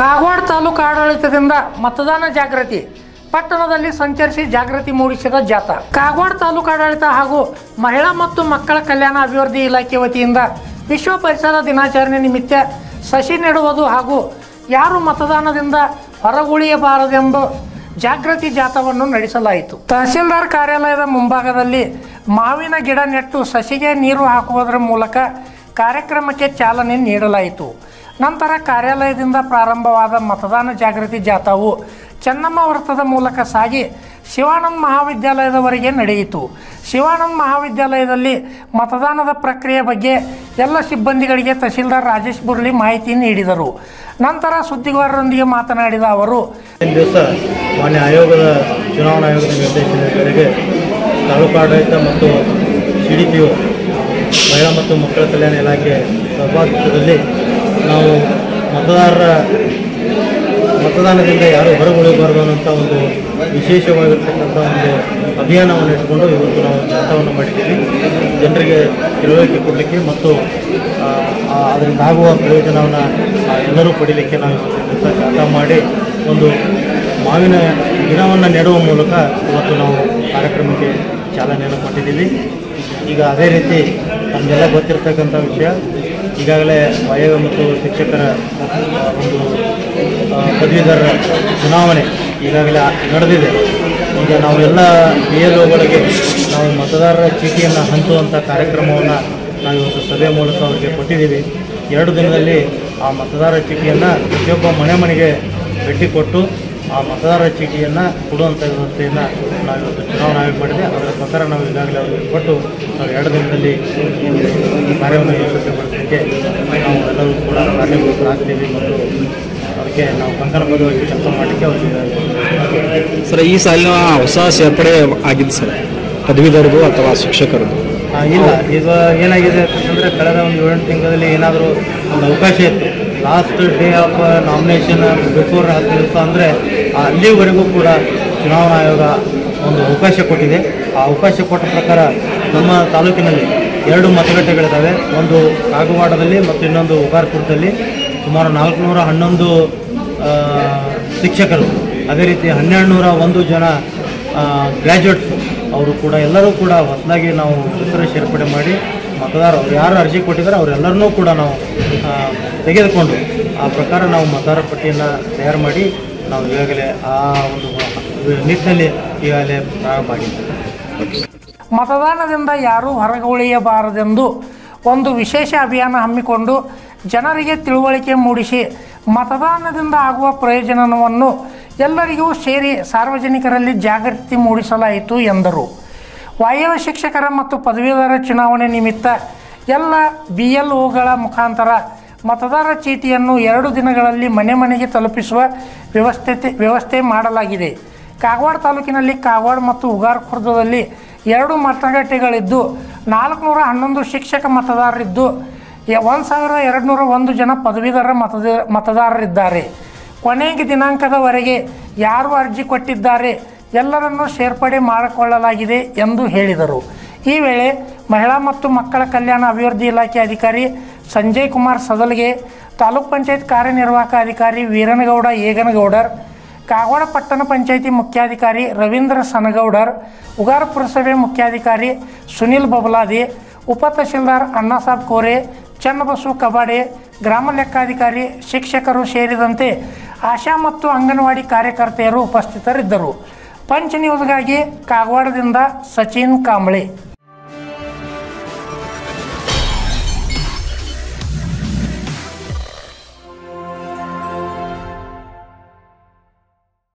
ಕಾಗವಾಡ ತಾಲೂಕು ಆಡಳಿತದಿಂದ ಮತದಾನ ಜಾಗೃತಿ ಪಟ್ಟಣದಲ್ಲಿ ಸಂಚರಿಸಿ ಜಾಗೃತಿ ಮೂಡಿಸಿದ ಜಾಥಾ ಕಾಗವಾಡ ತಾಲೂಕು ಆಡಳಿತ ಹಾಗೂ ಮಹಿಳಾ ಮತ್ತು ಮಕ್ಕಳ ಕಲ್ಯಾಣ ಅಭಿವೃದ್ಧಿ ಇಲಾಖೆ ವತಿಯಿಂದ ವಿಶ್ವ ಪರಿಸರ ದಿನಾಚರಣೆ ನಿಮಿತ್ತ ಸಸಿ ನೆಡುವುದು ಹಾಗೂ ಯಾರು ಮತದಾನದಿಂದ ಹೊರಗುಳಿಯಬಾರದೆಂದು ಜಾಗೃತಿ ಜಾಥಾವನ್ನು ನಡೆಸಲಾಯಿತು ತಹಸೀಲ್ದಾರ್ ಕಾರ್ಯಾಲಯದ ಮುಂಭಾಗದಲ್ಲಿ ಮಾವಿನ ಗಿಡ ನೆಟ್ಟು ಸಸಿಗೆ ನೀರು ಹಾಕುವುದರ ಮೂಲಕ ಕಾರ್ಯಕ್ರಮಕ್ಕೆ ಚಾಲನೆ ನೀಡಲಾಯಿತು ನಂತರ ಕಾರ್ಯಾಲಯದಿಂದ ಪ್ರಾರಂಭವಾದ ಮತದಾನ ಜಾಗೃತಿ ಜಾಥಾವು ಚೆನ್ನಮ್ಮ ವೃತ್ತದ ಮೂಲಕ ಸಾಗಿ ಶಿವಾನಂದ ಮಹಾವಿದ್ಯಾಲಯದವರೆಗೆ ನಡೆಯಿತು ಶಿವಾನಂದ ಮಹಾವಿದ್ಯಾಲಯದಲ್ಲಿ ಮತದಾನದ ಪ್ರಕ್ರಿಯೆ ಬಗ್ಗೆ ಎಲ್ಲ ಸಿಬ್ಬಂದಿಗಳಿಗೆ ತಹಸೀಲ್ದಾರ್ ರಾಜೇಶ್ ಬುರ್ಲಿ ಮಾಹಿತಿ ನೀಡಿದರು ನಂತರ ಸುದ್ದಿಗಾರರೊಂದಿಗೆ ಮಾತನಾಡಿದ ಅವರು ಇಂದಿನ ದಿವಸ ಮಾನ್ಯ ಆಯೋಗದ ಚುನಾವಣಾ ಆಯೋಗದ ನಿರ್ದೇಶನದ ಮೇರೆಗೆ ತಾಲೂಕು ಆಡಳಿತ ಮತ್ತು ಸಿ ಡಿ ಪಿ ಒ ಮಹಿಳಾ ಮತ್ತು ಮಕ್ಕಳ ಕಲ್ಯಾಣ ಇಲಾಖೆ ಸಹಭಾಗಿತ್ವದಲ್ಲಿ ನಾವು ಮತದಾರರ ಮತದಾನದಿಂದ ಯಾರು ಹೊರಗುಳಿಯಬಾರದು ಅನ್ನೋಂಥ ಒಂದು ವಿಶೇಷವಾಗಿರ್ತಕ್ಕಂಥ ಒಂದು ಅಭಿಯಾನವನ್ನು ಇಟ್ಕೊಂಡು ಇವತ್ತು ನಾವು ಜಾಥಾವನ್ನು ಮಾಡಿದ್ದೀವಿ ಜನರಿಗೆ ತಿಳುವಳಿಕೆ ಕೊಡಲಿಕ್ಕೆ ಮತ್ತು ಆ, ಆ, ಅದರಿಂದ ಆಗುವ ಪ್ರಯೋಜನವನ್ನು ಎಲ್ಲರೂ ಪಡೀಲಿಕ್ಕೆ ನಾವು ಇವತ್ತಿನ ದಿವಸ ಜಾಥಾ ಮಾಡಿ ಒಂದು ಮಾವಿನ ಗಿಡವನ್ನು ನೆಡುವ ಮೂಲಕ ಇವತ್ತು ನಾವು ಕಾರ್ಯಕ್ರಮಕ್ಕೆ ಚಾಲನೆಯನ್ನು ಕೊಟ್ಟಿದ್ದೀವಿ ಈಗ ಅದೇ ರೀತಿ ನಮಗೆಲ್ಲ ಗೊತ್ತಿರ್ತಕ್ಕಂಥ ವಿಷಯ ಈಗಾಗಲೇ ಆಯೋಗ ಮತ್ತು ಶಿಕ್ಷಕರ ಆ, ಒಂದು ಆ, ಪದವೀಧರರ ಚುನಾವಣೆ ಈಗಾಗಲೇ ನಡೆದಿದೆ ಈಗ ನಾವು ಎಲ್ಲ ಬಿ ಎಲ್ ಒಗಳಿಗೆ ನಾವು ಮತದಾರರ ಚೀಟಿಯನ್ನು ಹಂಚುವಂಥ ಕಾರ್ಯಕ್ರಮವನ್ನು ನಾವು ಇವತ್ತು ಸಭೆ ಮೂಲಕ ಅವರಿಗೆ ಕೊಟ್ಟಿದ್ದೀವಿ ಎರಡು ದಿನದಲ್ಲಿ ಆ ಮತದಾರರ ಚೀಟಿಯನ್ನು ಪ್ರತಿಯೊಬ್ಬ ಮನೆ ಮನೆಗೆ ಭೇಟಿ ಕೊಟ್ಟು ಆ ಮತದಾರರ ಚೀಟಿಯನ್ನು ಕೊಡುವಂಥ ವ್ಯವಸ್ಥೆಯನ್ನು ನಾವು ಇವತ್ತು ಚುನಾವಣಾ ಆಯೋಗ ಮಾಡಿದೆ ಅದರ ಪ್ರಕಾರ ನಾವು ಈಗಾಗಲೇ ಅವರಿಗೆ ಕೊಟ್ಟು ನಾವು ಎರಡು ದಿನದಲ್ಲಿ ಈ ಒಂದು ಕಾರ್ಯವನ್ನು ಯಶಸ್ವಿಗೊಳಿಸಲಿಕ್ಕೆ ನಾವು ಎಲ್ಲರೂ ಕೂಡ ಕಾರ್ಯಪ್ರವೃತ್ತರಾಗ್ತೀವಿ ಮತ್ತು ಅದಕ್ಕೆ ನಾವು ಕಂಕಣಬದ್ಧವಾಗಿ ಕೆಲಸ ಮಾಡಲಿಕ್ಕೆ ಅವರಿಗೆ ಸರ್ ಈ ಸಾಲಿನ ಹೊಸ ಸೇರ್ಪಡೆ ಆಗಿದ್ದು ಸರ್ ಪದವೀಧರದು ಅಥವಾ ಶಿಕ್ಷಕರದು ಆ, ಇಲ್ಲ ಈಗ ಏನಾಗಿದೆ ಅಂತಂದರೆ ಕಳೆದ ಒಂದು ಏಳೆಂಟು ತಿಂಗಳಲ್ಲಿ ಏನಾದರೂ ಒಂದು ಅವಕಾಶ ಇತ್ತು last day of nomination before ಹತ್ತು ದಿವಸ ಅಂದರೆ ಅಲ್ಲಿವರೆಗೂ ಕೂಡ ಚುನಾವಣಾ ಆಯೋಗ ಒಂದು ಅವಕಾಶ ಕೊಟ್ಟಿದೆ ಆ ಅವಕಾಶ ಕೊಟ್ಟ ಪ್ರಕಾರ ನಮ್ಮ ತಾಲೂಕಿನಲ್ಲಿ ಎರಡು ಮತಗಟ್ಟೆಗಳಿದ್ದಾವೆ ಒಂದು ಕಾಗವಾಡದಲ್ಲಿ ಮತ್ತು ಇನ್ನೊಂದು ಉಗಾರ್ಪುರದಲ್ಲಿ ಸುಮಾರು ನಾಲ್ಕುನೂರ ಹನ್ನೊಂದು ಆ, ಶಿಕ್ಷಕರು ಅದೇ ರೀತಿ ಹನ್ನೆರಡು ನೂರ ಒಂದು ಜನ ಗ್ರ್ಯಾಜುಯೇಟ್ಸ್ ಅವರು ಕೂಡ ಎಲ್ಲರೂ ಕೂಡ ಹೊಸದಾಗಿ ನಾವು ಹೆಸರು ಸೇರ್ಪಡೆ ಮಾಡಿ ಮತದಾರ ಅವ್ರು ಯಾರು ಅರ್ಜಿ ಕೊಟ್ಟಿದ್ದಾರೆ ಅವರೆಲ್ಲರನ್ನೂ ಕೂಡ ನಾವು ಆ, ತೆಗೆದುಕೊಂಡು ಆ ಪ್ರಕಾರ ನಾವು ಮತದಾರ ಪಟ್ಟಿಯನ್ನು ತಯಾರು ಮಾಡಿ ನಾವು ಈಗಾಗಲೇ ಆ ಒಂದು ನಿಟ್ಟಿನಲ್ಲಿ ಈಗಾಗಲೇ ಪ್ರಾರಂಭ ಆಗಿದೆ ಮತದಾನದಿಂದ ಯಾರೂ ಹೊರಗುಳಿಯಬಾರದೆಂದು ಒಂದು ವಿಶೇಷ ಅಭಿಯಾನ ಹಮ್ಮಿಕೊಂಡು ಜನರಿಗೆ ತಿಳುವಳಿಕೆ ಮೂಡಿಸಿ ಮತದಾನದಿಂದ ಆಗುವ ಪ್ರಯೋಜನವನ್ನು ಎಲ್ಲರಿಗೂ ಸೇರಿ ಸಾರ್ವಜನಿಕರಲ್ಲಿ ಜಾಗೃತಿ ಮೂಡಿಸಲಾಯಿತು ಎಂದರು ವಾಯವ್ಯ ಶಿಕ್ಷಕರ ಮತ್ತು ಪದವೀಧರ ಚುನಾವಣೆ ನಿಮಿತ್ತ ಎಲ್ಲ ಬಿ ಎಲ್ ಒಗಳ ಮುಖಾಂತರ ಮತದಾರ ಚೀಟಿಯನ್ನು ಎರಡು ದಿನಗಳಲ್ಲಿ ಮನೆ ಮನೆಗೆ ತಲುಪಿಸುವ ವ್ಯವಸ್ಥೆ ವ್ಯವಸ್ಥೆ ಮಾಡಲಾಗಿದೆ ಕಾಗವಾಡ ತಾಲೂಕಿನಲ್ಲಿ ಕಾಗವಾಡ ಮತ್ತು ಉಗಾರ್ ಖುರ್ದದಲ್ಲಿ ಎರಡು ಮತಗಟ್ಟೆಗಳಿದ್ದು ನಾಲ್ಕುನೂರ ಹನ್ನೊಂದು ಶಿಕ್ಷಕ ಮತದಾರರಿದ್ದು ಒಂದು ಸಾವಿರ ಎರಡು ನೂರ ಒಂದು ಜನ ಪದವೀಧರ ಮತದ ಮತದಾರರಿದ್ದಾರೆ ಕೊನೆಗೆ ದಿನಾಂಕದವರೆಗೆ ಯಾರು ಅರ್ಜಿ ಕೊಟ್ಟಿದ್ದಾರೆ ಎಲ್ಲರನ್ನೂ ಸೇರ್ಪಡೆ ಮಾಡಿಕೊಳ್ಳಲಾಗಿದೆ ಎಂದು ಹೇಳಿದರು ಈ ವೇಳೆ ಮಹಿಳಾ ಮತ್ತು ಮಕ್ಕಳ ಕಲ್ಯಾಣ ಅಭಿವೃದ್ಧಿ ಇಲಾಖೆ ಅಧಿಕಾರಿ ಸಂಜಯ್ ಕುಮಾರ್ ಸದಲ್ಗೆ ತಾಲೂಕ್ ಪಂಚಾಯತ್ ಕಾರ್ಯನಿರ್ವಾಹಕ ಅಧಿಕಾರಿ ವೀರನಗೌಡ ಏಗನಗೌಡರ್ ಕಾಗವಾಡ ಪಟ್ಟಣ ಪಂಚಾಯಿತಿ ಮುಖ್ಯಾಧಿಕಾರಿ ರವೀಂದ್ರ ಸನಗೌಡರ್ ಉಗಾರ ಪುರಸಭೆ ಮುಖ್ಯಾಧಿಕಾರಿ ಸುನಿಲ್ ಬಬಲಾದಿ ಉಪ ತಹಶೀಲ್ದಾರ್ ಅಣ್ಣಾಸಾಬ್ ಕೋರೆ ಚನ್ನಬಸು ಕಬಾಡೆ ಗ್ರಾಮ ಲೆಕ್ಕಾಧಿಕಾರಿ ಶಿಕ್ಷಕರು ಸೇರಿದಂತೆ ಆಶಾ ಮತ್ತು ಅಂಗನವಾಡಿ ಕಾರ್ಯಕರ್ತೆಯರು ಉಪಸ್ಥಿತರಿದ್ದರು ಪಂಚ್ ನ್ಯೂಸ್ಗಾಗಿ ಕಾಗವಾಡದಿಂದ ಸಚಿನ್ ಕಾಂಬಳೆ